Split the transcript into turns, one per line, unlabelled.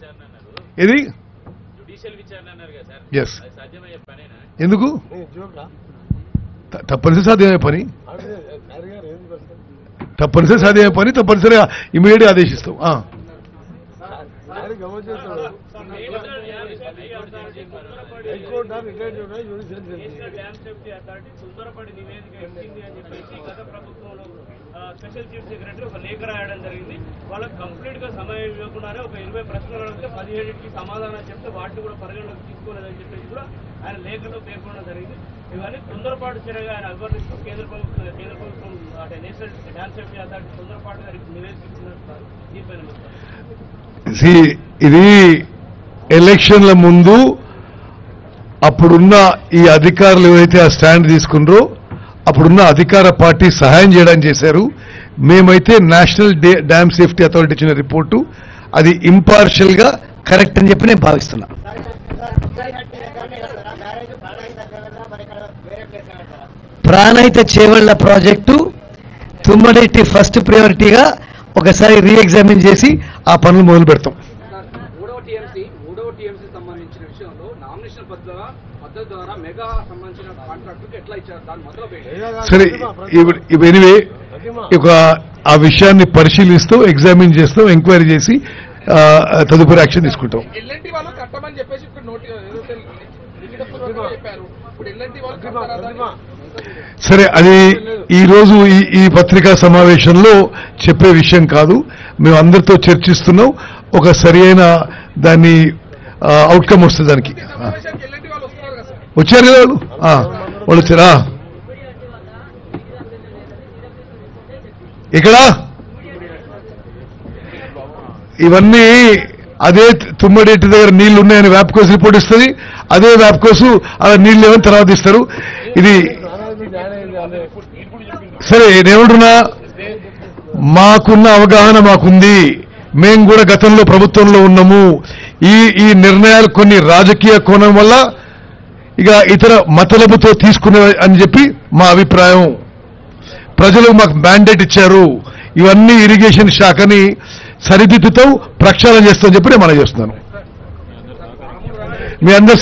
విచారణ అన్నారు
ఇది
జుడిషియల్ విచారణ అన్నారు కదా సార్
ఎస్
అది సాధ్యమయ్యే పనేనా
ఎందుకు
నేను జోకా
త- తప్పనిసరి సాధ్యమయ్యే పని
అడిగే సార్ గారు ఏం చేస్తారు
తప్పనిసరి సాధ్యమయ్యే పని తప్పనిసరిగా ఇమీడియట్ ఆదేశిస్తాం ఆ.
సార్ గమనించాడు high court retired judicial judge
dam safety authority సుందరపడి నివేదిక ఇచ్చింది అని చెప్పేసి గత ప్రభుత్వంలో ఆ, స్పెషల్ చీఫ్ సెక్రటరీ ఒక లేఖ రాయడం జరిగింది వాళ్ళకి కంప్లీట్ గా సమయం ఇవ్వకుండానే ఒక ఇరవై ప్రశ్నలు అడిగితే పదిహేడుకి సమాధానం చెప్తే వాటిని కూడా పరిగణలోకి తీసుకోలేదని చెప్పేసి కూడా ఆయన లేఖలో పేర్కొనడం జరిగింది ఇవన్నీ తొందరపాటు చర్యగా ఆయన అభివర్ణిస్తూ కేంద్ర ప్రభుత్వం కేంద్ర ప్రభుత్వం అంటే నేషనల్ డ్యామ్ సేఫ్టీ అథారిటీ తొందరపాటు గారికి నివేదిక ఇచ్చినట్టు దీనిపైన మీ స్పందన.
See, ఇది ఎలక్షన్ల ముందు అప్పుడున్న ఈ అధికారులు ఎవరైతే ఆ స్టాండ్ తీసుకున్నారో అప్పుడున్న అధికార పార్టీ సహాయం చేయడానికి చేశారు మేమైతే national day dam safety authority ఇచ్చిన రిపోర్టు అది ఇంపార్షియల్ గా
కరెక్ట్ అని చెప్పి నేను భావిస్తున్నా ప్రాణహిత చేవళ్ల ప్రాజెక్టు తుమ్మడెట్టి ఫస్ట్ ప్రయారిటీగా ఒకసారి రీఎగ్జామిన్ చేసి ఆ పనులు మొదలు పెడతాం
మూడవ టీఎంసీ మూడవ టీఎంసీ సంబంధించిన విషయంలో నామినేషన్ పద్ధతి పద్ధతి ద్వారా మెగా సంబంధించిన కాంట్రాక్టర్ ఎట్లా ఇచ్చారు దాని మొదలు
సరే ఇవి ఎనివే ఒక ఆ విషయాన్ని పరిశీలిస్తూ ఎగ్జామిన్ చేస్తాం ఎంక్వైరీ చేసి ఆ, తదుపరి యాక్షన్ తీసుకుంటాం
ఎల్ఎన్టీ వాళ్ళు కట్టమని చెప్పేసి ఇప్పుడు నోటి ఏదైతే లిఖితపూర్వకంగా చెప్పారు ఇప్పుడు ఎల్ఎన్టీ వాళ్ళు కట్టారా దాన్ని?
సరే అది ఈ రోజు ఈ ఈ పత్రికా సమావేశంలో చెప్పే విషయం కాదు మేము అందరితో చర్చిస్తున్నాం ఒక సరి అయిన దాన్ని అవుట్కమ్ వస్తుంది దానికి ఆ.
సమావేశానికి ఎల్ఎన్టీ వాళ్ళు వస్తున్నారు కదా సార్
వచ్చారు కదా వాళ్ళు ఆ, వాళ్ళు వచ్చారా ఇక్కడ ఇవన్నీ అదే తుమ్మడేటి దగ్గర నీళ్లు ఉన్నాయని వ్యాప్కోస్ రిపోర్ట్ ఇస్తుంది అదే వ్యాప్కోస్ అలా నీళ్లు లేవని తర్వాత ఇస్తారు ఇది
నారాయణ జాయిన్ అయింది అదే
సరే నేనేమంటున్నా మాకున్న అవగాహన మాకుంది మేము కూడా గతంలో ప్రభుత్వంలో ఉన్నాము ఈ ఈ నిర్ణయాలు కొన్ని రాజకీయ కోణం వల్ల ఇక ఇతర మతలబుతో తీసుకునే అని చెప్పి మా అభిప్రాయం ప్రజలు మాకు మ్యాండేట్ ఇచ్చారు ఇవన్నీ ఇరిగేషన్ శాఖని సరిదిద్దుతాం ప్రక్షాళన చేస్తామని చెప్పి నేను మనం చేస్తున్నాను మీ అందరు